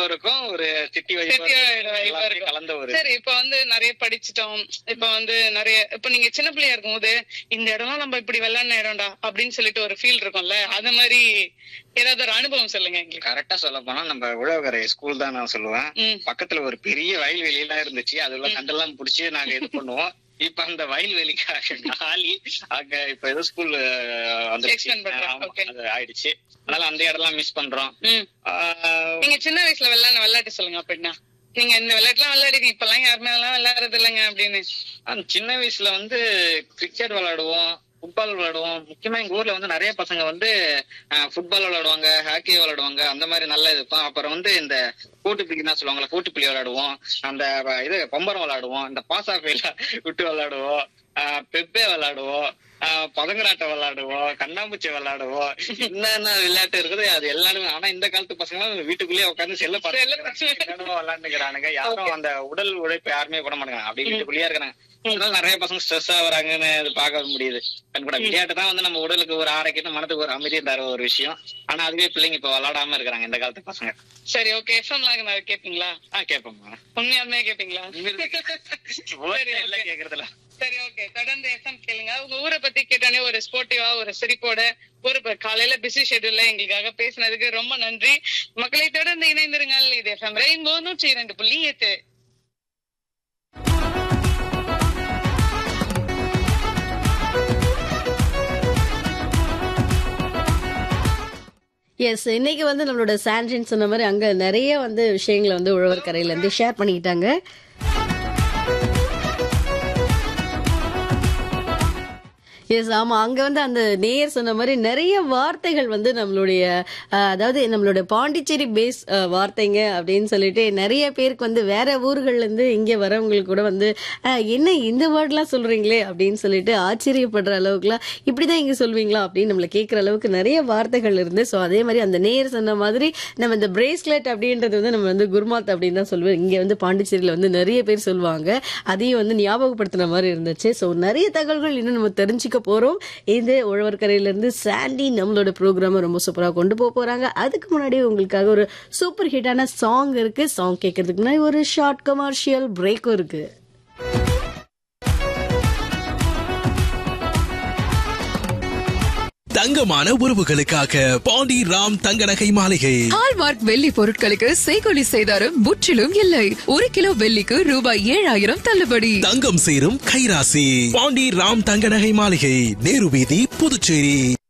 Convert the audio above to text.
வைபவம் இருக்கும் ஒரு சிட்டி சிட்டி வைபவம் vibe எல்லாமே இருக்கும். கலந்த ஒரு சரி இப்ப வந்து நிறைய படிச்சிட்டோம் இப்ப வந்து நிறைய இப்ப நீங்க சின்ன பிள்ளையா இருக்கும்போது இந்த இடம்லாம் நம்ம இப்படி விளையாடின இடம்டா அப்படின்னு சொல்லிட்டு ஒரு ஃபீல் இருக்கும்ல அந்த மாதிரி ஏதாவது ஒரு அனுபவம் சொல்லுங்க எங்களுக்கு கரெக்டா சொல்ல போனா நம்ம உழவகரை ஸ்கூல் தான் நான் சொல்லுவேன் ம். பக்கத்துல ஒரு பெரிய வயல்வெளி எல்லாம் இருந்துச்சு அதுல கண்டெல்லாம் புடிச்சு நாங்க இது பண்ணுவோம் இப்ப அந்த வயல்வெளிக்காக காலி அங்க இப்ப ஏதோ ஸ்கூல் Extend பண்றாங்க, okay. அது ஆயிடுச்சு அதனால அந்த இடம்லாம் மிஸ் பண்றோம் ம். ஆஹ் நீங்க சின்ன வயசுல விளையாடின விளையாட்டு சொல்லுங்க அப்படின்னா நீங்க இந்த விளையாட்டுலாம் விளையாடுங்க இப்பெல்லாம் யாருமே எல்லாம் விளையாடுறது இல்லைங்க அப்படின்னு ஆஹ் சின்ன வயசுல வந்து கிரிக்கெட் விளையாடுவோம் ஃபுட்பால் விளையாடுவோம் முக்கியமா எங்க ஊர்ல வந்து நிறைய பசங்க வந்து ஃபுட்பால் விளையாடுவாங்க ஹாக்கி விளையாடுவாங்க அந்த மாதிரி நல்லா இருக்கும் அப்புறம் வந்து இந்த கூட்டுப்பிள்ளினா சொல்லுவாங்கல்ல கூட்டுப்பிள்ளி விளையாடுவோம் அந்த வ- இது பம்பரம் விளையாடுவோம் இந்த பாஸ் ஆஃப் விட்டு விளையாடுவோம் ஆஹ் பெப்பே விளையாடுவோம் ஆஹ் பதங்கராட்டம் விளையாடுவோம் கண்ணாமூச்சி விளையாடுவோம் என்னென்ன விளையாட்டு இருக்குது அது எல்லாருமே ஆனா இந்த காலத்து பசங்க வீட்டுக்குள்ளேயே உட்காந்து செல்ல செல்ல பார்த்து பார்த்து விளையாண்டுக்கிறானுங்க யாரும் அந்த உடல் உழைப்பு யாருமே பண்ண மாட்டாங்க அப்படி வீட்டுக்குள்ளேயே இருக்கிறாங்க அதனால நிறைய பசங்க ஸ்ட்ரெஸ் ஆகுறாங்கன்னு இது பார்க்க முடியுது கண்கூட விளையாட்டு தான் வந்து நம்ம உடலுக்கு ஒரு ஆரோக்கியத்தை மனதுக்கு ஒரு அமைதியை தர ஒரு விஷயம் ஆனா அதுவே பிள்ளைங்க இப்ப விளையாடாம இருக்கிறாங்க இந்த காலத்து பசங்க சரி ஓகே எஃப்எம் லாக நான் கேப்பீங்களா ஆஹ் கேட்போம்மா உண்மையாலுமே கேப்பீங்களா சரி, எல்லாம் okay. கேக்குறதுல சரி ஓகே தொடர்ந்து எஃப்எம் கேளுங்க உங்க ஊரை பத்தி கேட்டோன்னே ஒரு ஸ்போர்ட்டிவா ஒரு சிரிப்போட ஒரு ப- காலையில பிஸி ஷெட்யூல்ல எங்களுக்காக பேசினதுக்கு ரொம்ப நன்றி மக்களை தொடர்ந்து இணைந்திருங்கள் இது எஃப்எம் ரெயின்போ நூற்றி இரண்டு புள்ளி எட்டு எஸ் இன்னைக்கு வந்து நம்மளோட சாண்ட்ரின் சொன்ன மாதிரி அங்க நிறைய வந்து விஷயங்களை வந்து உழவர் கரையில இருந்து ஷேர் பண்ணிக்கிட்டாங்க எஸ் ஆமா அங்க வந்து அந்த நேயர் சொன்ன மாதிரி நிறைய வார்த்தைகள் வந்து நம்மளுடைய அஹ், அதாவது நம்மளுடைய பாண்டிச்சேரி பேஸ் அஹ், வார்த்தைங்க அப்படின்னு சொல்லிட்டு நிறைய பேருக்கு வந்து வேற ஊர்கள்ல இருந்து இங்க வரவங்களுக்கு கூட வந்து அஹ், என்ன இந்த வேர்ட்லாம் சொல்றீங்களே அப்படின்னு சொல்லிட்டு ஆச்சரியப்படுற அளவுக்குலாம் இப்படிதான் இங்க சொல்வீங்களா அப்படின்னு நம்மள கேட்குற அளவுக்கு நிறைய வார்த்தைகள் இருந்து ஸோ அதே மாதிரி அந்த நேயர் சொன்ன மாதிரி நம்ம இந்த பிரேஸ்லெட் அப்படின்றது வந்து நம்ம வந்து குருமாத் அப்படின்னு தான் சொல்லுவோம் இங்க வந்து பாண்டிச்சேரியில வந்து நிறைய பேர் சொல்லுவாங்க அதையும் வந்து ஞாபகப்படுத்துன மாதிரி இருந்துச்சு ஸோ நிறைய தகவல்கள் இன்னும் நம்ம தெரிஞ்சுக்க போறோம் இந்த உழவர்கரையில இருந்து சாண்டி நம்மளோட ப்ரோக்ராமை ரொம்ப சூப்பரா கொண்டு போக போறாங்க அதுக்கு முன்னாடி உங்களுக்காக ஒரு சூப்பர் ஹிட்டான சாங் இருக்கு சாங் கேட்கறதுக்கு முன்னாடி ஒரு ஷார்ட் கமர்ஷியல் பிரேக்கும் இருக்கு தங்கமான உறவுகளுக்காக பாண்டி ராம் தங்க நகை மாளிகை ஹால்மார்க் வெள்ளி பொருட்களுக்கு செய்கொலி செய்தாரும் முற்றிலும் இல்லை ஒரு கிலோ வெள்ளிக்கு ரூபாய் ஏழாயிரம் தள்ளுபடி தங்கம் சேரும் கைராசி பாண்டி ராம் தங்க நகை மாளிகை நேரு வீதி புதுச்சேரி